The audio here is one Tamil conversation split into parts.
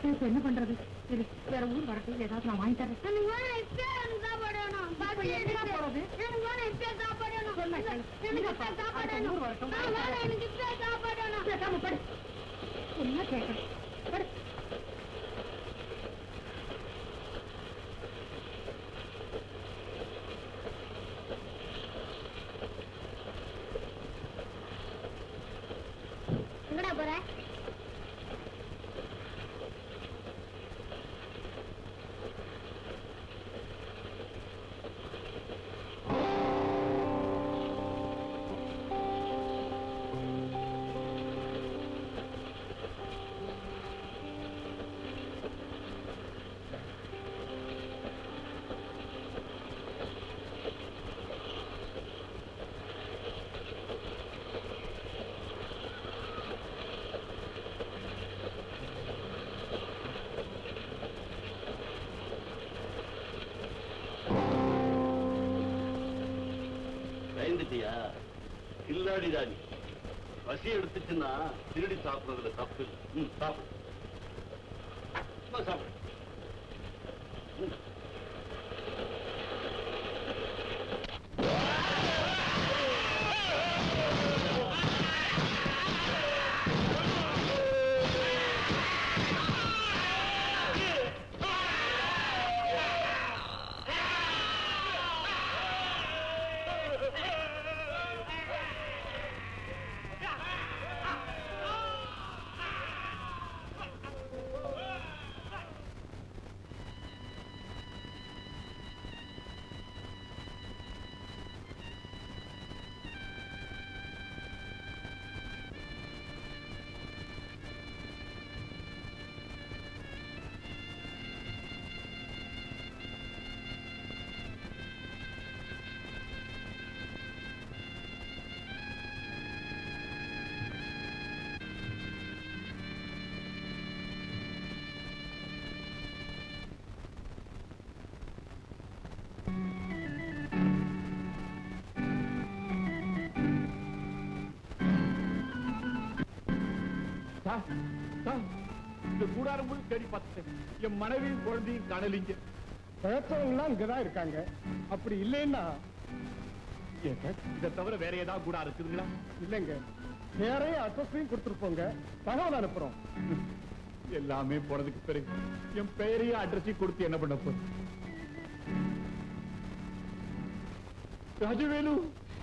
இப்ப என்ன பண்றது சரி வேற ஊர் வரட்டும் ஏதாவது நான் வாங்கி தரேன் எனக்கு வேணும் இப்பயே எனக்கு சாப்பாடு வேணும் இப்ப எங்க போறது? எனக்கு வேணும் இப்பயே சாப்பாடு வேணும் சொன்னா கேளு. எனக்கு இப்பயே சாப்பாடு அடுத்த வேணும் ஊர் வரட்டும். நான் வேணும் எனக்கு இப்பயே சாப்பாடு வேணும் பேசாம படு என்ன கேட்கணும் படு எங்கடா போற பயந்துட்டியா கில்லாடி தாடி பசி எடுத்துச்சுன்னா திருடி சாப்பிடுறதுல தப்பு இல்லை. ம் சாப்பிடு சும்மா சாப்பிடு ம். சார், சார், இந்த கூடாரம் முழு தேடி பார்த்துட்டேன் என் மனைவியும் குழந்தையும் காணலிங்க பேசுறவங்களாம் இங்கதான் இருக்காங்க அப்படி இல்லைன்னா ஏன் சார், இதை தவிர வேற ஏதாவது கூடா இருக்குதுங்களா இல்லைங்க பேரையும் அட்ரஸையும் கொடுத்துருப்போங்க தகவல் அனுப்புறோம் எல்லாமே போனதுக்கு பிறகு என் பெயரையும் அட்ரஸையும் கொடுத்து என்ன பண்ண போறேன் ராஜவேலு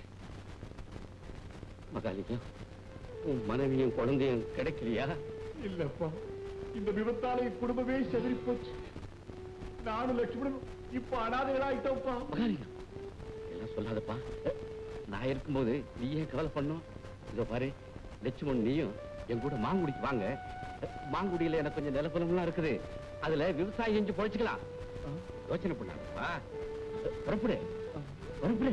மகாலிங்கம் உன் மனைவியும் குழந்தையும் கிடைக்கலையா இல்லப்பா இந்த விபத்தால என் குடும்பமே செதறி போச்சு நானும் லட்சுமணனும் இப்ப அனாதைகளாயிட்டோம்ப்பா மகாலிங்கம் எல்லாம் சொல்லாதப்பா நான் இருக்கும்போது நீ ஏன் கவலை பண்ணும் இதோ பாரு லட்சுமண் நீயும் என் கூட மாங்குடிக்கு வாங்க மாங்குடியில எனக்கு கொஞ்சம் நிலப்பலம்லாம் இருக்குது அதுல விவசாயம் செஞ்சு பொழைச்சுக்கலாம் யோசனை பண்ணாதப்பா புறப்படு புறப்படு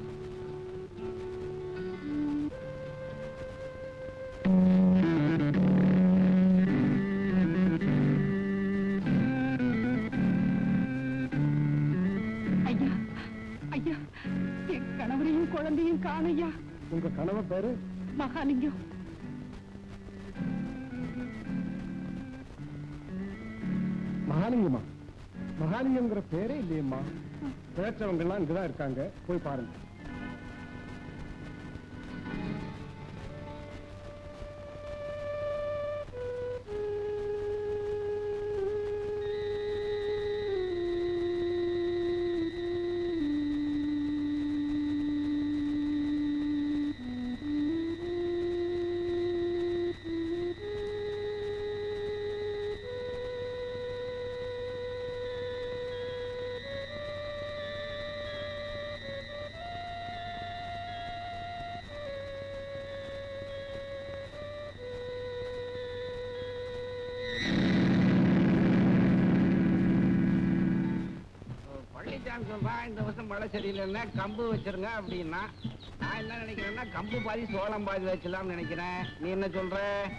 ஐயா ஐயா என் கணவரையும் குழந்தையும் காணையா உங்க கணவன் பேரு மகாலிங்கம் மகாலிங்கம்மா மகாலிங்கம்ங்கிற பேரே இல்லையம்மா பேச்சவங்க எல்லாம் இங்கதான் இருக்காங்க போய் பாருங்க பழனிசாமி சொல்றான் இந்த வருஷம் மழை சரியில்லைன்னா கம்பு வச்சிருங்க அப்படின்னா நான் என்ன நினைக்கிறேன்னா கம்பு பாதி சோளம் பாதி வச்சலாம்னு நினைக்கிறேன் நீ என்ன சொல்ற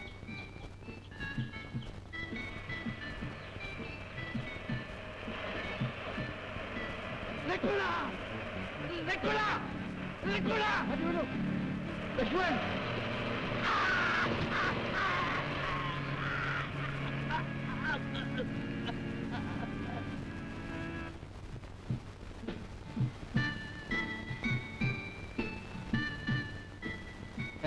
லட்சுமணா லட்சுமணா லட்சுமணா லட்சுமண்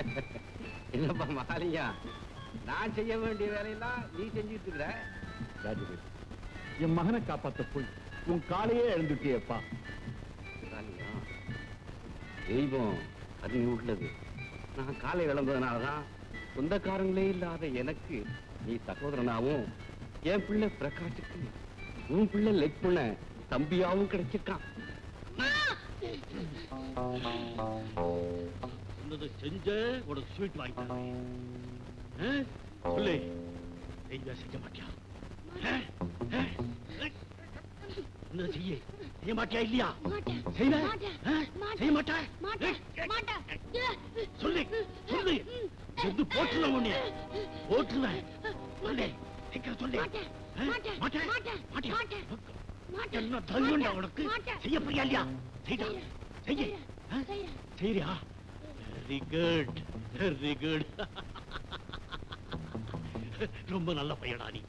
என்னப்பா மாலியா நான் செய்ய வேண்டிய வேலையெல்லாம் நீ செஞ்சுட்டு இருக்கிற ராஜவேல் என் மகனை காப்பாத்த போய் உன் காலையே எழுந்துட்டியப்பா மாலியா, தெய்வம் கருணை உள்ளது நான் காலை இழந்ததுனாலதான் சொந்தக்காரங்களே இல்லாத எனக்கு நீ சகோதரனாவும் என் பிள்ளை பிரகாஷுக்கு உன் பிள்ளை லட்சுமண தம்பியாவும் கிடைச்சிருக்கான் சொன்னதை செஞ்ச உனக்கு ஸ்வீட் வாங்கி தரேன். ஆ? சொல்லு செய்ய செய்ய மாட்டியா ஆ? ஆ? என்ன செய்ய செய்ய மாட்டியா இல்லையா மாட்டேன். செய்வ மாட்டேன். ஆ? மாட்டேன். செய்ய மாட்டா மாட்டேன். ஏய், மாட்டேன். சொல்லு சொல்லு செத்து போட்டுருவேன் உன்னைய போட்டுருவேன் சொல்லு சீக்கிரம் சொல்லு மாட்டேன். ஆ? மாட்டேன். மாட்டேன் மாட்டேன். மாட்டியா? மாட்டேன். மாட்டேன். என்ன தைரியம்டா உனக்கு மாட்டேன். செய்ய போறியா இல்லையா செய்டா செய்ய ஆ? செய்றேன். சரியா வெரி குட் வெரி குட் ரொம்ப நல்ல பையடா நீ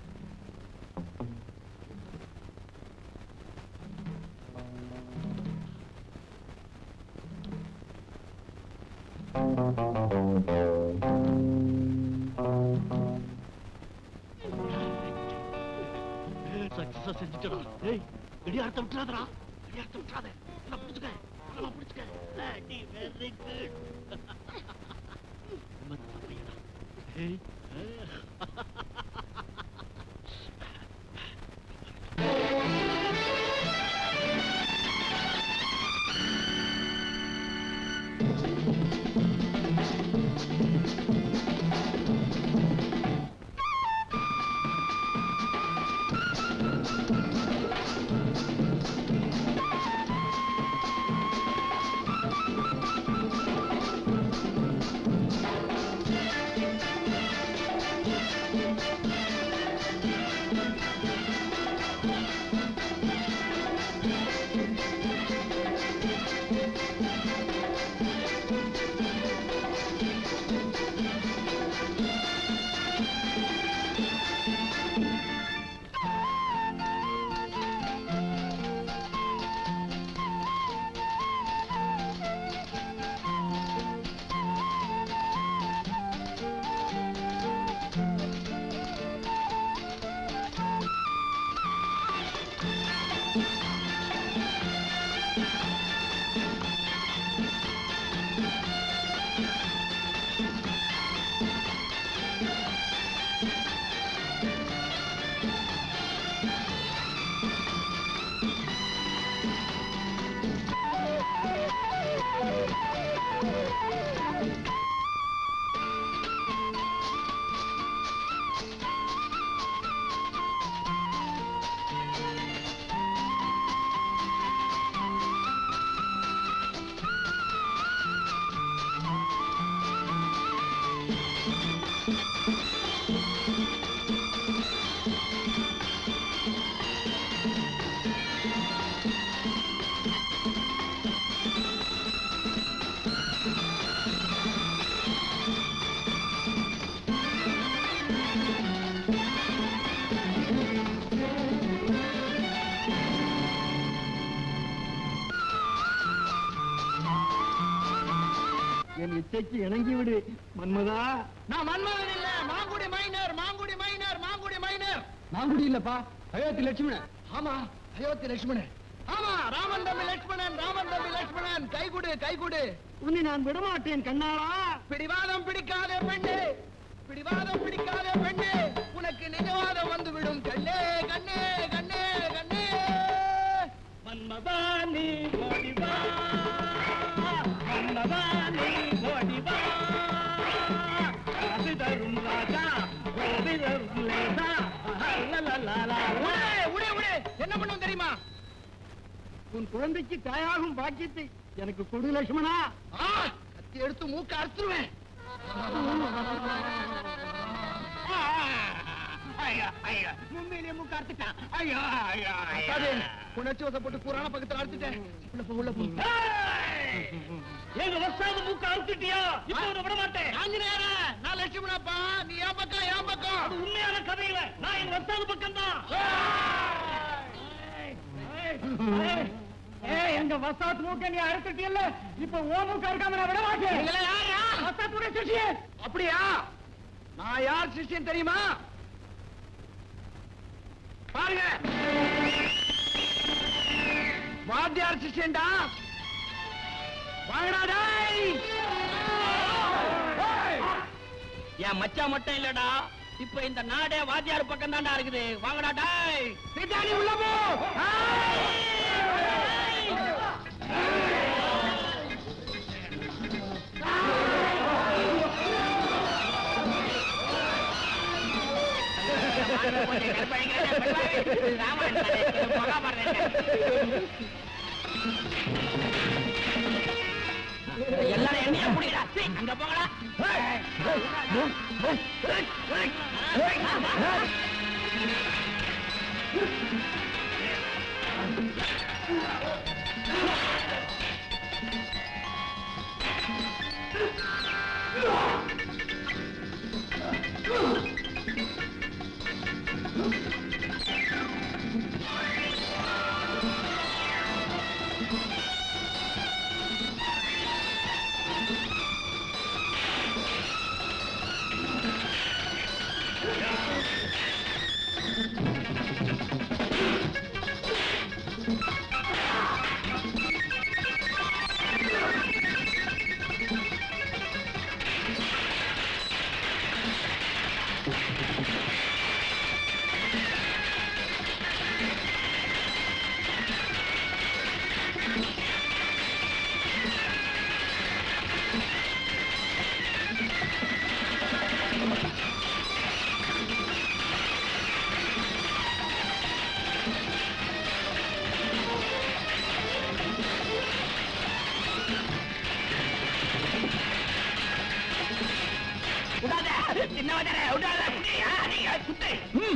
சக்சஸா செஞ்சுட்டடா ஏய் இடியாரத்தை விட்டுறாதடா இடியாரத்தை விட்டுறாத நல்லா பிடிச்சுக்க நல்லா பிடிச்சுக்க நீ வெரி குட் பையடா ஏய் என் இச்சைக்கு இணங்கி விடு மன்மதா நான் மன்மதன் இல்ல Mangudi minor Mangudi minor Mangudi minor Mangudi இல்லப்பா அயோத்தி லட்சுமணன் ஆமா அயோத்தி லட்சுமணன் ஆமா ராமன் தம்பி லட்சுமணன் ராமன் தம்பி லட்சுமணன் கைகுடு கைகுடு உன்னை நான் விடமாட்டேன் கண்ணாளா பிடிவாதம் பிடிக்காத பெண்ணே பிடிவாதம் பிடிக்காத பெண்ணே உனக்கு நிஜவாதம் வந்து விடும் கண்ணே கண்ணே கண்ணே கண்ணே மன்மதா நீ ஓடி வா மன்மதா நீ ஓடி வா அது தரும் ராஜா ஓடி தரும் லேசா லலலலலா. உடே உடே உடே என்ன பண்ணும் தெரியுமா உன் குழந்தைக்கு தாயாகும் பாக்கியத்தை எனக்கு கொடு லட்சுமணா ஆ, கத்தி எடுத்து மூக்க அறுத்துருவேன் ஐயா ஐயா முன்மையிலே மூக்க அறுத்துட்டான் ஐயா ஐயா அத்தாதே, உணர்ச்சி வசப்பட்டு புராண பக்கத்துல அறுத்துட்டேன் உள்ள போ உள்ள போ ஏய்! எங்க வசாத மூக்க அறுத்துட்டியா இப்போ உன்னை விட மாட்டேன் ஆஞ்சநேயரே, நான் லட்சுமணப்பா நீ என் பக்கம் என் பக்கம் அது உண்மையான கதையில நான் எங்க வசாத பக்கம் தான் ஏய் எங்க வசாத் மூக்க நீ அறுத்துட்டியல்ல இப்ப ஓ மூக்க இருக்காம நான் விட மாட்டேன் நீங்களே யாரா? வசாத் சிஷ்யன் அப்படியா நான் யார் சிஷ்யன் தெரியுமா பாருங்க வாத்தியார் சிஷ்யன்டா வாங்கடா டேய் என் மச்சான் மட்டும் இல்லடா இப்ப இந்த நாடே வாத்தியார் பக்கம் தான்டா இருக்குது வாங்கடா டாய் பின்னாடி உள்ள போ எல்லாரும் என்னைய புடிடா அங்க போங்கடா விடாத சின்னவனே விடாத புடியா நீங்க குத்து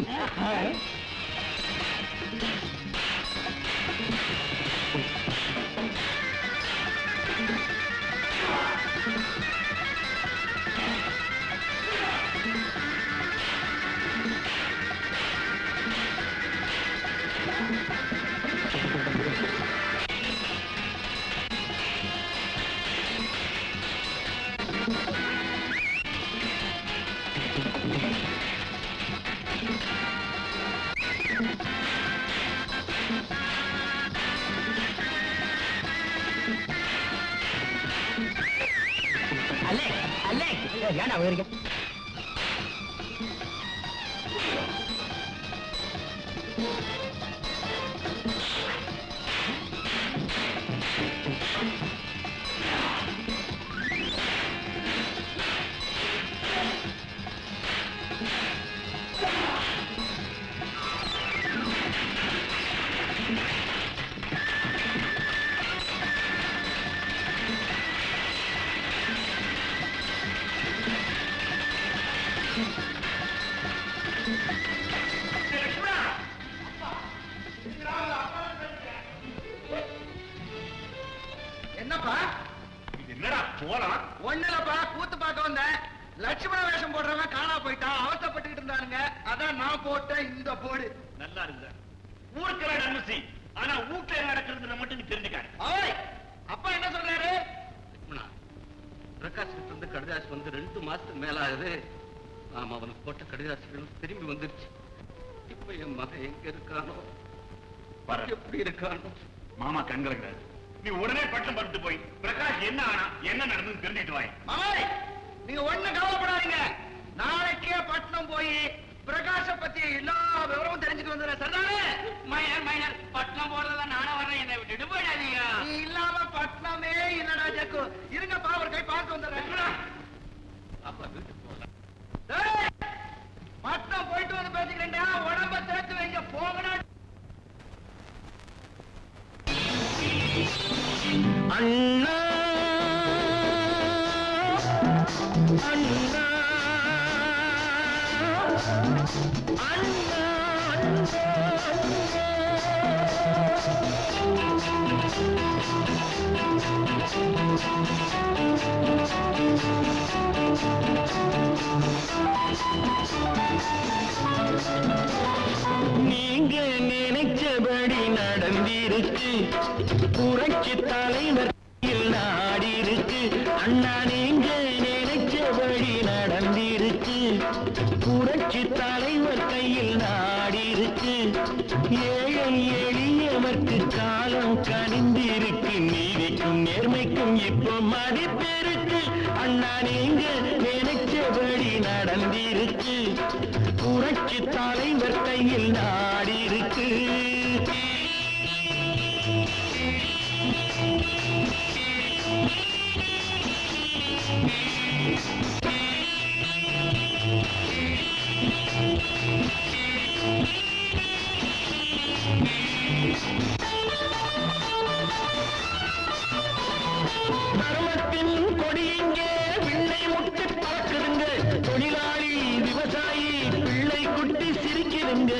அல்லே அல்லே ஏன்டா விழுறீங்க என்னப்பா என்னடா போலாம் ஒண்ணுலப்பா கூத்து பார்க்க வந்தேன் லட்சுமண வேஷம் போடுறவன் காணா போயிட்டான் அவசப்பட்டுக்கிட்டு இருந்தானுங்க அதான் நான் போட்டேன் இந்த போடு நல்லா இருந்த ஊருக்கு நன்மசி ஆனா வீட்டுல என்ன நடக்கிறதுல மட்டும் நீ தெரிஞ்சுக்காரு ஓய் அப்பா என்ன சொல்றாரு லக்ஷ்மணா பிரகாஷ் கிட்ட இருந்து கடிதாசு வந்து ரெண்டு மாசத்துக்கு மேல ஆகுது ஆமா அவனுக்கு போட்ட கடிதாசுகள் திரும்பி வந்துருச்சு இப்ப என் மகன் எங்க இருக்கானோ பாரு. எப்படி இருக்கானோ மாமா கண்கலங்கிறாரு நீ உடனே பட்டம் பட்டு போய் பிரகாஷ் என்ன ஆனா என்ன நடந்ததுன்னு தெரிஞ்சுட்டு வாய் மாமாய் நீங்க ஒண்ணு கவலைப்படாதீங்க நாளைக்கே பட்டணம் போய் பிரகாஷ பத்தி எல்லா விவரமும் தெரிஞ்சுட்டு வந்துடுறேன் சரிதானே மைனர் மைனர் பட்டம் போடுறதா நானும் வர்றேன் என்னை விட்டுட்டு போயிடாதீங்க நீ இல்லாம பட்டணமே இல்லடா ஜக்கு இருங்கப்பா ஒரு கை பார்த்து வந்துடுறேன் அப்பா வீட்டுக்கு போகலாம் டேய், பட்டணம் போயிட்டு வந்து பேசிக்கிறேன்டா உடம்ப சேர்த்து வைங்க போங்கடா அண்ணா அண்ணா அண்ணா நீங்க நினைச்சபடி நடந்திருக்கு புரட்சி தலைவர் நாடிருக்கு அண்ணா நீங்க நினைச்சபடி நடந்திருக்கு அண்ணா நீங்க நினைச்சபடி நடந்திருக்கு புரட்சி தலைவர் கையில் நாடி இருக்கு தர்மத்தின் கொடி இங்கே விண்ணை முட்டி பறக்குதுங்க தொழிலாளி விவசாயி பிள்ளை குட்டி சிரிக்குதுங்க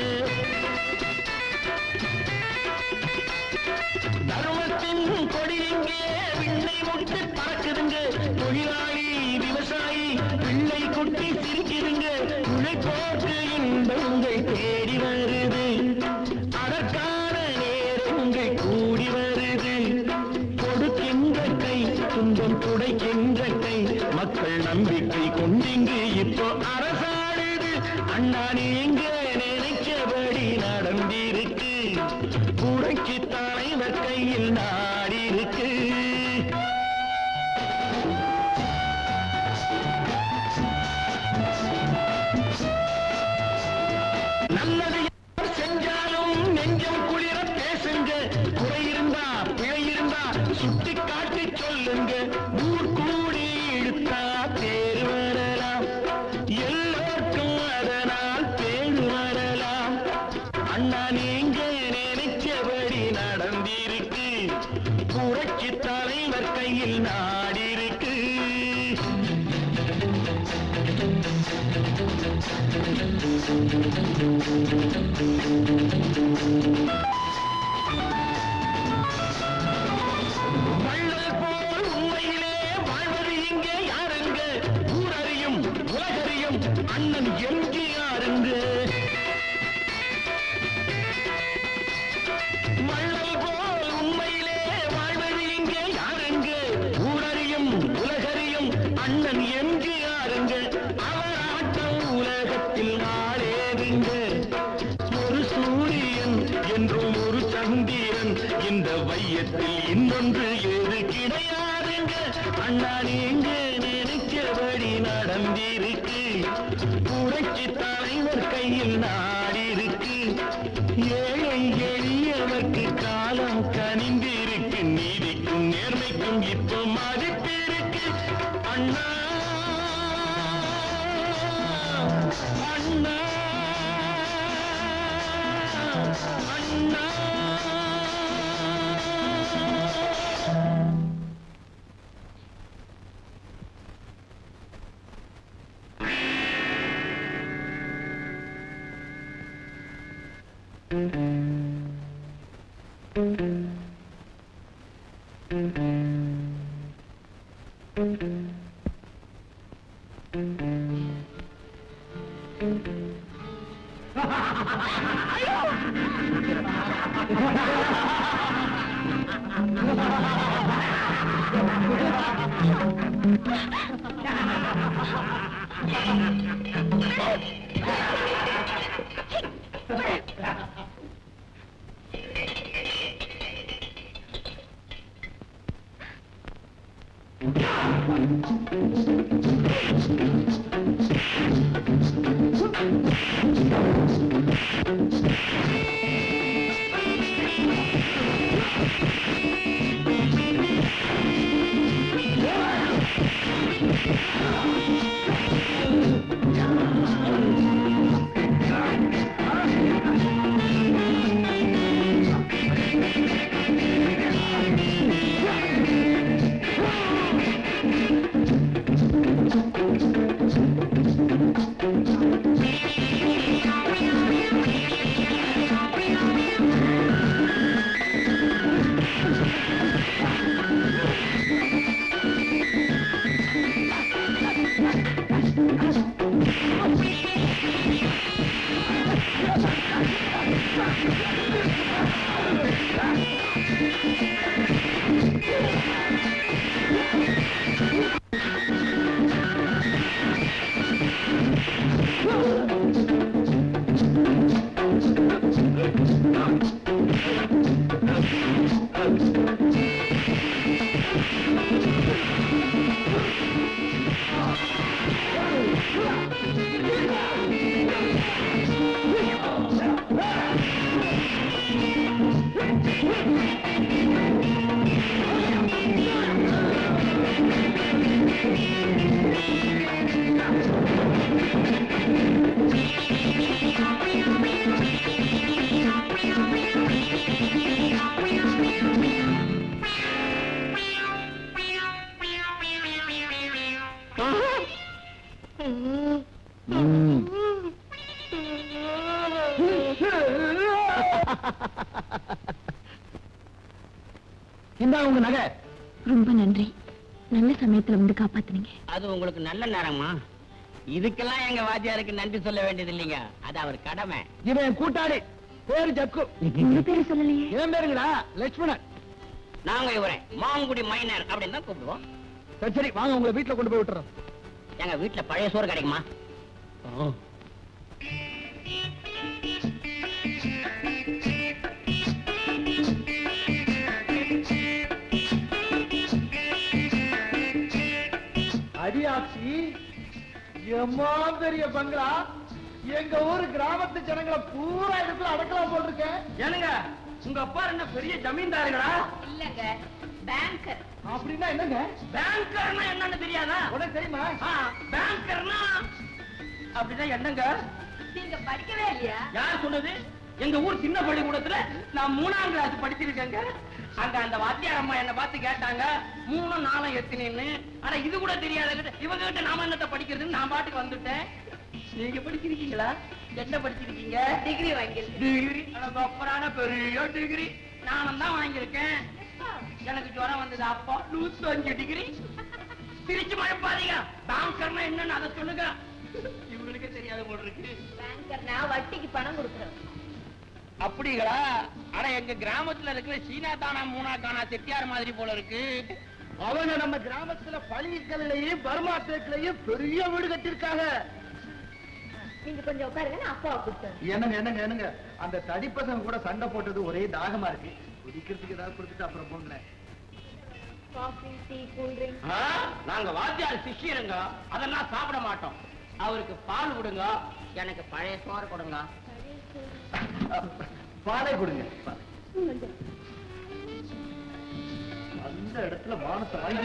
தர்மத்தின் கொடி இங்கே விண்ணை முட்டி பறக்குதுங்க தொழிலாளி விவசாயி பிள்ளை குட்டி சிரிக்குதுங்க உழைப்போக்கு இன்பங்கள் தேடி வருது அதற்கான நேரங்கள் கூடி வருது கொடுக்கின்ற கை துன்பம் துடைக்கின்ற கை மக்கள் நம்பிக்கை கொண்டிங்கு இப்போ அரசாடுது அண்ணா நீங்க நினைச்சபடி நடந்திருக்கு புரட்சி தலைவர் கையில் நாடி இருக்கு நல்லது யார் செஞ்சாலும் நெஞ்சம் குளிர பேசுங்க குறை இருந்தா பிழை இருந்தா சுட்டி காட்டி சொல்லுங்க ஊர் கூடி இழுத்தா தேர் வரலாம் எல்லோருக்கும் அதனால் பேர் வரலாம் அண்ணா நீங்க நினைச்சபடி நடந்திருக்கு புரட்சி தலைவர் கையில் நாடி இருக்கு வள்ளல் போல் உண்மையிலே வாழ்வது இங்கே யாருங்க ஊரறியும் உலகறியும் அண்ணன் எம்ஜிஆருங்க வள்ளல் போல் உண்மையிலே வாழ்வது இங்கே யாருங்க ஊரறியும் உலகறியும் அண்ணன் எம்ஜிஆருங்க அவர் ஆட்டம் உலகத்தில் ஆளேதுங்க ஒரு சூரியன் என்றும் ஒரு சந்திரன் இந்த வையத்தில் இன்னொன்று ஏது கிடையாதுங்க அண்ணா நீங்க நினைச்சபடி நடந்திருக்கு புரட்சி தலைவர் கையில் நாடி இருக்கு ஏழை எளியவர்க்கு காலம் கனிந்திருக்கு நீதிக்கும் நேர்மைக்கும் இப்போ மதிப்பிருக்கு அண்ணா அண்ணா அண்ணா ஆ இந்தா உங்க நகை ரொம்ப நன்றி நல்ல சமயத்துல வந்து காப்பாத்துனீங்க அது உங்களுக்கு நல்ல நேரமா இதுக்கெல்லாம் எங்க வாத்தியாருக்கு நன்றி சொல்ல வேண்டியது இல்லைங்க அது அவர் கடமை இவன் என் கூட்டாளி பேரு ஜக்கு உங்க பேரு சொல்லலையே என் பேருங்கடா லட்சுமணன் நாங்க இவரை மாங்குடி மைனர் அப்படின்னு தான் கூப்பிடுவோம் சரி சரி வாங்க உங்களை வீட்டுல கொண்டு போய் விட்டுறோம் எங்க வீட்டுல பழைய சோறு கிடைக்குமா அடியாட்சி எம்மா பெரிய பங்களா எங்க ஊரு கிராமத்து ஜனங்களை பூரா இடத்துல அடக்கலாம் போட்டிருக்கேன் ஏனுங்க உங்க அப்பா என்ன பெரிய ஜமீன்தாருங்களா இல்லங்க பேங்கர் அப்படின்னா என்னங்க பேங்கர்னா என்னன்னு தெரியாதா உனக்கு தெரியுமா ஆ, பேங்கர்னா அப்படிதான் என்னங்க நீங்க படிக்கவே இல்லையா யார் சொன்னது எங்க ஊர் சின்ன பள்ளிக்கூடத்துல நான் மூணாம் கிளாஸ் படிச்சிருக்கேங்க அங்க அந்த வாத்தியார் அம்மா என்ன பார்த்து கேட்டாங்க மூணு நாலும் எத்தனைன்னு ஆனா இது கூட தெரியாத இவங்க கிட்ட நாம என்னத்த படிக்கிறதுன்னு நான் பாட்டுக்கு வந்துட்டேன் நீங்க படிச்சிருக்கீங்களா என்ன படிச்சிருக்கீங்க டிகிரி வாங்கியிருக்கேன் டிகிரி அப்புறான பெரிய டிகிரி நானும் தான் வாங்கியிருக்கேன் எனக்கு ஜுரம் வந்தது அப்போ நூத்தி அஞ்சு டிகிரி திருச்சி மழைப்பாதீங்க பேங்கர்னா என்னன்னு அதை சொல்லுங்க இவங்களுக்கே தெரியாத போல இருக்கு பேங்கர்னா வட்டிக்கு பணம் கொடுக்குறோம் அப்படிங்களா ஆனா எங்க கிராமத்துல இருக்கிற சீனா தானா மூணா கானா செட்டியார் மாதிரி போல இருக்கு அவங்க நம்ம கிராமத்துல பழிக்கல்லையும் பர்மா தேக்கிலையும் பெரிய வீடு கட்டிருக்காங்க நீங்க கொஞ்சம் உட்காருங்க நான் அப்பாவை கூப்பிட்டேன் என்னங்க என்னங்க என்னங்க அந்த தடி பசங்க கூட சண்டை போட்டது ஒரே தாகமா இருக்கு குடிக்கிறதுக்கு ஏதாவது கொடுத்துட்டு அப்புறம் போங்களேன் காஃபி டீ கூல் ட்ரிங்க் ஆ, நாங்க வாத்தியார் சிஷ்யருங்க அதெல்லாம் சாப்பிட மாட்டோம் அவருக்கு பால் கொடுங்க எனக்கு பழைய சோறு கொடுங்க பாலை கொடுங்க பாலை. அந்த இடத்துல மானத்தை வாங்கி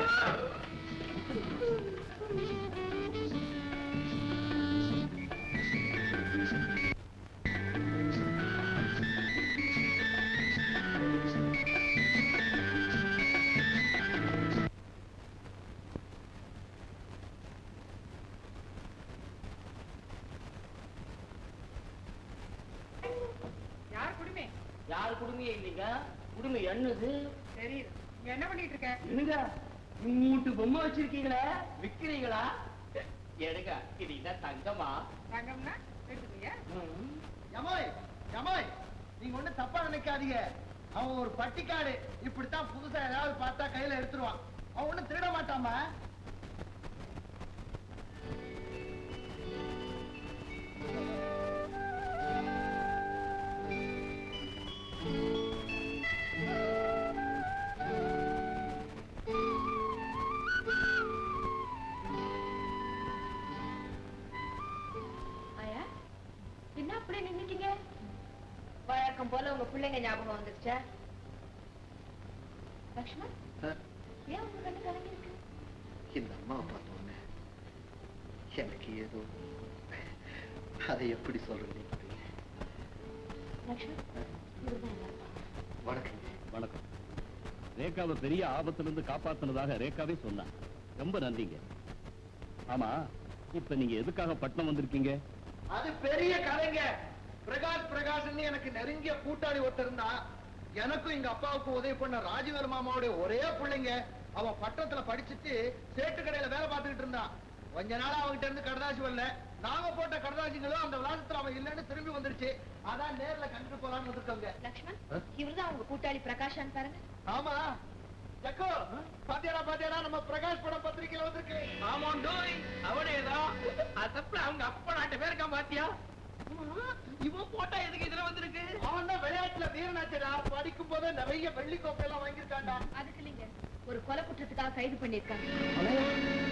யார் குடுமே யார் குடுமையே இல்லைங்க குடுமை என்னது தெரியுது நீ என்ன பண்ணிட்டு இருக்க என்னங்க மூட்டு பொம்மை வச்சிருக்கீங்களே விக்கிறீங்களா எடுங்க இது என்ன தங்கமா தங்கம்னா எடுத்துக்கீங்க யமோய் யமோய் நீங்க ஒண்ணு தப்பா நினைக்காதீங்க அவன் ஒரு பட்டிக்காடு இப்படித்தான் புதுசா ஏதாவது பார்த்தா கையில எடுத்துருவான் அவன் ஒண்ணு திருட மாட்டாமா ஆயா என்ன அப்படியே நின்னுட்டீங்க வழக்கம் போல உங்க பிள்ளைங்க ஞாபகம் வந்துருச்சா லக்ஷ்மண் ஏன் உங்க கண்ணு கலங்கி இருக்கு இந்த அம்மாவை பார்த்தோன்னே எனக்கு ஏதோ அதை எப்படி சொல்றது லக்ஷ்மண் இவர்தான் எங்க அப்பா. வணக்கம் வணக்கம் ரேகாவை பெரிய ஆபத்துல இருந்து காப்பாத்துனதாக ரேகாவே சொன்னா ரொம்ப நன்றிங்க ஆமா இப்ப நீங்க எதுக்காக பட்னம் வந்திருக்கீங்க அது பெரிய கதைங்க பிரகாஷ் பிரகாஷ்னு எனக்கு நெருங்கிய கூட்டாளி ஒருத்தர் இருந்தான் எனக்கும் எங்க அப்பாவுக்கும் உதவி பண்ண ராஜவேல் மாமாவுடைய ஒரே பிள்ளைங்க அவன் பட்டணத்துல படிச்சுட்டு சேட்டு கடையில வேலை பார்த்துக்கிட்டு இருந்தான் கொஞ்ச நாளா அவன்கிட்ட இருந்து கடதாசி வரல நாங்க போட்ட கடதாசிங்களும் அந்த விளாசத்துல அவன் இல்லைன்னு திரும்பி வந்துருச்சு அதான் நேர்ல கண்டுட்டு போலான்னு வந்திருக்கோங்க லக்ஷ்மண் இவர்தான் உங்க கூட்டாளி பிரகாஷான்னு பாருங்க ஆமா ஜக்கோ பாத்தியாடா பாத்தியாடா நம்ம பிரகாஷ் படம் பத்திரிக்கையில வந்திருக்கு ஆமாண்டோய் அவனேதான் அதப்புல அவங்க அப்பா நாட்டு பேருக்கா பாத்தியா இவன் போட்டா எதுக்கு இதுல வந்திருக்கு அவன் தான் விளையாட்டுல வீரனாச்சடா படிக்கும் போதே நிறைய வெள்ளி கோப்பை எல்லாம் வாங்கியிருக்காண்டா அதுக்கு இல்லைங்க ஒரு கொலை குற்றத்துக்காக கைது பண்ணிருக்காங்க